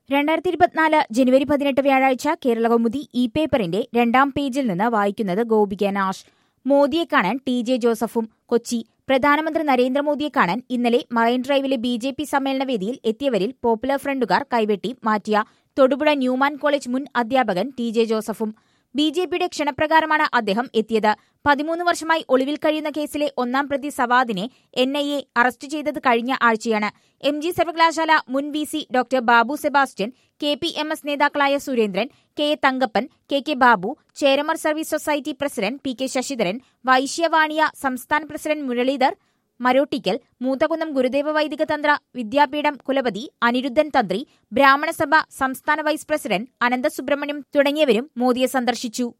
രണ്ടായിരത്തി ഇരുപത്തിനാല് ജനുവരി പതിനെട്ട് വ്യാഴാഴ്ച കേരളകൗമുദി ഇ പേപ്പറിന്റെ രണ്ടാം പേജിൽ നിന്ന് വായിക്കുന്നത് ഗോപിക നാഷ് മോദിയെ കാണാൻ ടി ജെ ജോസഫും കൊച്ചി പ്രധാനമന്ത്രി നരേന്ദ്രമോദിയെ കാണാൻ ഇന്നലെ മറൈൻ ഡ്രൈവിലെ ബി ജെ പി സമ്മേളന വേദിയിൽ എത്തിയവരിൽ പോപ്പുലർ ഫ്രണ്ടുകാർ കൈവെട്ടി മാറ്റിയ തൊടുപുഴ ന്യൂമാൻ കോളേജ് മുൻ അധ്യാപകൻ ടി ജെ ജോസഫും ബി ജെ പിയുടെ ക്ഷണപ്രകാരമാണ് അദ്ദേഹം എത്തിയത് പതിമൂന്ന് വർഷമായി ഒളിവിൽ കഴിയുന്ന കേസിലെ ഒന്നാം പ്രതി സവാദിനെ എൻ ഐ എ അറസ്റ്റ് ചെയ്തത് കഴിഞ്ഞ ആഴ്ചയാണ് എം ജി സർവകലാശാല മുൻ V C doctor Babu Sebastian K P M S നേതാക്കളായ Surendran K A Thankappan K K Babu Cheramar service society president P K Sasidharan Vaishyavaniya സംസ്ഥാന പ്രസിഡന്റ് മുരളീധർ മരോട്ടിക്കൽ മൂത്തകുന്നം ഗുരുദേവ വൈദിക തന്ത്ര വിദ്യാപീഠം കുലപതി അനിരുദ്ധൻ തന്ത്രി ബ്രാഹ്മണസഭ സംസ്ഥാന വൈസ് പ്രസിഡന്റ് അനന്തസുബ്രഹ്മണ്യം തുടങ്ങിയവരും മോദിയെ സന്ദർശിച്ചു